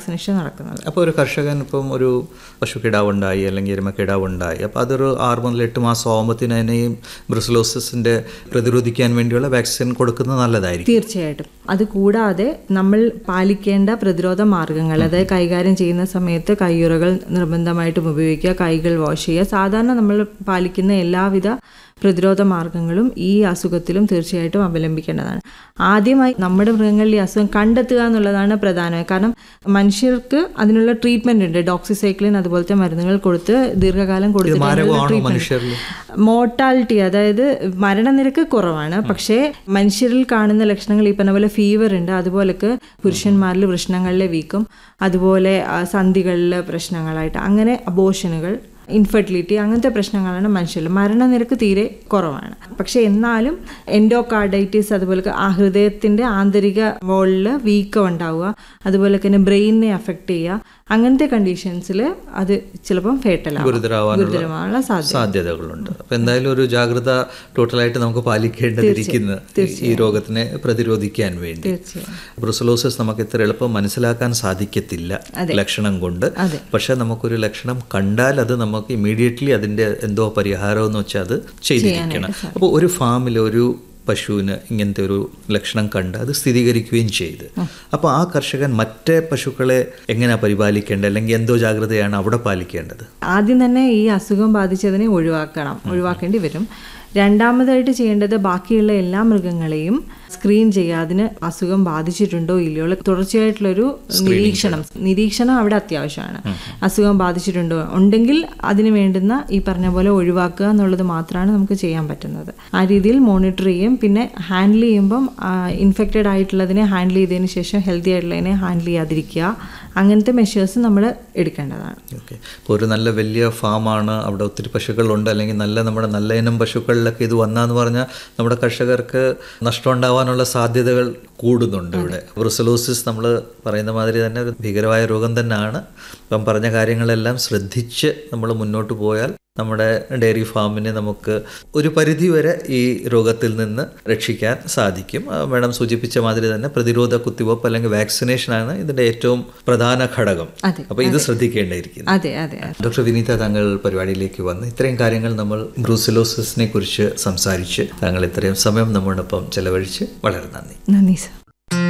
Vaccination നടക്കുന്നത് അപ്പോൾ ഒരു കർഷകൻ ഇപ്പം ഒരു പശുക്കിടാവ് ഉണ്ടായി അല്ലെങ്കിൽ എരുമക്കിടാവ് ഉണ്ടായി അപ്പോൾ അതൊരു ആറ് മുതൽ എട്ട് മാസം ആകുമ്പോഴത്തേന് അതിനെയും ബ്രസലോസിൻ്റെ പ്രതിരോധിക്കാൻ വേണ്ടിയുള്ള വാക്സിൻ കൊടുക്കുന്നത് നല്ലതായിരിക്കും തീർച്ചയായിട്ടും അത് കൂടാതെ നമ്മൾ പാലിക്കേണ്ട പ്രതിരോധ മാർഗങ്ങൾ അതായത് കൈകാര്യം ചെയ്യുന്ന സമയത്ത് കയ്യുറകൾ നിർബന്ധമായിട്ടും ഉപയോഗിക്കുക കൈകൾ വാഷ് ചെയ്യുക സാധാരണ നമ്മൾ പാലിക്കുന്ന എല്ലാവിധ പ്രതിരോധ മാർഗങ്ങളും ഈ അസുഖത്തിലും തീർച്ചയായിട്ടും അവലംബിക്കേണ്ടതാണ് ആദ്യമായി നമ്മുടെ മൃഗങ്ങളിൽ ഈ അസുഖം കണ്ടെത്തുക എന്നുള്ളതാണ് പ്രധാനം കാരണം മനുഷ്യർക്ക് അതിനുള്ള ട്രീറ്റ്മെന്റ് ഉണ്ട് ഡോക്സിസൈക്ലിൻ അതുപോലത്തെ മരുന്നുകൾ കൊടുത്ത് ദീർഘകാലം കൊടുത്തിട്ട് മാരകമാണോ മനുഷ്യരിൽ മോർട്ടാലിറ്റി അതായത് മരണനിരക്ക് കുറവാണ് പക്ഷേ മനുഷ്യരിൽ കാണുന്ന ലക്ഷണങ്ങൾ ഈ പറഞ്ഞ പോലെ ഫീവർ ഉണ്ട് അതുപോലൊക്കെ പുരുഷന്മാരിൽ വൃഷ്ണങ്ങളിലെ വീക്കും അതുപോലെ ആ, സന്ധികളിലെ പ്രശ്നങ്ങളായിട്ട് അങ്ങനെ അബോഷനുകൾ ഇൻഫെർട്ടിലിറ്റി അങ്ങനത്തെ പ്രശ്നങ്ങളാണ് മനുഷ്യരിൽ മരണനിരക്ക് തീരെ കുറവാണ് പക്ഷേ എന്നാലും എൻഡോകാർഡൈറ്റിസ് അതുപോലെ ആ ഹൃദയത്തിൻ്റെ ആന്തരിക വോളിൽ വീക്കം ഉണ്ടാവുക അതുപോലെ തന്നെ ബ്രെയിനിനെ അഫക്റ്റ് ചെയ്യുക അങ്ങനത്തെ കണ്ടീഷൻസിൽ അത് ചിലപ്പം ഫേറ്റലാവും ഗുരുതരാവാനുള്ള ഗുരുതരമായുള്ള സാധ്യത സാധ്യതകളുണ്ട് അപ്പം എന്തായാലും ഒരു ജാഗ്രത ടോട്ടലായിട്ട് നമുക്ക് പാലിക്കേണ്ടതിരിക്കുന്ന ഈ രോഗത്തിനെ പ്രതിരോധിക്കാൻ വേണ്ടി തീർച്ചയായും ബ്രുസലോസിസ് നമുക്ക് ഇത്ര എളുപ്പം മനസ്സിലാക്കാൻ സാധിക്കത്തില്ല ലക്ഷണം കൊണ്ട് അതെ. പക്ഷെ നമുക്കൊരു ലക്ഷണം കണ്ടാൽ അത് നമുക്ക് ഇമീഡിയറ്റ്ലി അതിന്റെ എന്തോ പരിഹാരം എന്ന് വെച്ചാൽ അത് ചെയ്തിരിക്കണം അപ്പോൾ ഒരു ഫാമിൽ ഒരു പശുവിന് ഇങ്ങനത്തെ ഒരു ലക്ഷണം കണ്ട് അത് സ്ഥിരീകരിക്കുകയും ചെയ്ത് അപ്പോൾ ആ കർഷകൻ മറ്റേ പശുക്കളെ എങ്ങനെയാണ് പരിപാലിക്കേണ്ടത് അല്ലെങ്കിൽ എന്തോ ജാഗ്രതയാണ് അവിടെ പാലിക്കേണ്ടത് ആദ്യം തന്നെ ഈ അസുഖം ബാധിച്ചതിനെ ഒഴിവാക്കണം ഒഴിവാക്കേണ്ടി വരും രണ്ടാമതായിട്ട് ചെയ്യേണ്ടത് ബാക്കിയുള്ള എല്ലാ മൃഗങ്ങളെയും സ്ക്രീൻ ചെയ്യുക അതിന് അസുഖം ബാധിച്ചിട്ടുണ്ടോ ഇല്ലയോ ഉള്ള തുടർച്ചയായിട്ടുള്ളൊരു നിരീക്ഷണം നിരീക്ഷണം അവിടെ അത്യാവശ്യമാണ് അസുഖം ബാധിച്ചിട്ടുണ്ടോ ഉണ്ടെങ്കിൽ അതിന് വേണ്ടുന്ന ഈ പറഞ്ഞ പോലെ ഒഴിവാക്കുക എന്നുള്ളത് മാത്രമാണ് നമുക്ക് ചെയ്യാൻ പറ്റുന്നത് ആ രീതിയിൽ മോണിറ്റർ ചെയ്യും പിന്നെ ഹാൻഡിൽ ചെയ്യുമ്പം ഇൻഫെക്റ്റഡ് ആയിട്ടുള്ളതിനെ ഹാൻഡിൽ ചെയ്തതിന് ശേഷം ഹെൽത്തി ആയിട്ടുള്ളതിനെ ഹാൻഡിൽ ചെയ്യാതിരിക്കുക അങ്ങനത്തെ മെഷേഴ്സ് നമ്മൾ എടുക്കേണ്ടതാണ് ഓക്കെ ഇപ്പോൾ ഒരു നല്ല വലിയ ഫാമാണ് അവിടെ ഒത്തിരി പശുക്കളുണ്ട് അല്ലെങ്കിൽ നല്ല നമ്മുടെ നല്ല ഇനം പശുക്കളിലൊക്കെ ഇത് വന്നാന്ന് പറഞ്ഞാൽ നമ്മുടെ കർഷകർക്ക് നഷ്ടം ഉണ്ടാവാനുള്ള സാധ്യതകൾ കൂടുന്നുണ്ട് ഇവിടെ ബ്രുസലോസിസ് നമ്മൾ പറയുന്ന മാതിരി തന്നെ ഒരു ഭീകരമായ രോഗം തന്നെയാണ് ഇപ്പം പറഞ്ഞ കാര്യങ്ങളെല്ലാം ശ്രദ്ധിച്ച് നമ്മൾ മുന്നോട്ട് പോയാൽ നമ്മുടെ ഡയറി ഫാമിനെ നമുക്ക് ഒരു പരിധി വരെ ഈ രോഗത്തിൽ നിന്ന് രക്ഷിക്കാൻ സാധിക്കും ആ, മാഡം സൂചിപ്പിച്ച മാതിരി തന്നെ പ്രതിരോധ കുത്തിവയ്പ്പ് അല്ലെങ്കിൽ വാക്സിനേഷനാണ് ഇതിൻ്റെ ഏറ്റവും പ്രധാന ഘടകം അതെ, അപ്പോൾ ഇത് ശ്രദ്ധിക്കേണ്ടിയിരിക്കുന്നു അതെ അതെ ഡോക്ടർ വിനീത താങ്കൾ പരിപാടിയിലേക്ക് വന്ന് ഇത്രയും കാര്യങ്ങൾ നമ്മൾ ബ്രൂസിലോസിസിനെ കുറിച്ച് സംസാരിച്ച് താങ്കൾ ഇത്രയും സമയം നമ്മോടൊപ്പം ചെലവഴിച്ച് വളരെ നന്ദി നന്ദി സർ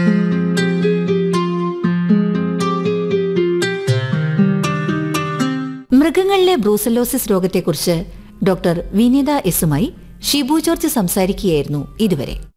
മൃഗങ്ങളിലെ ബ്രൂസലോസിസ് രോഗത്തെക്കുറിച്ച് ഡോക്ടർ വിനീത എസുമായി ഷിബു ജോർജ് സംസാരിക്കുകയായിരുന്നു ഇതുവരെ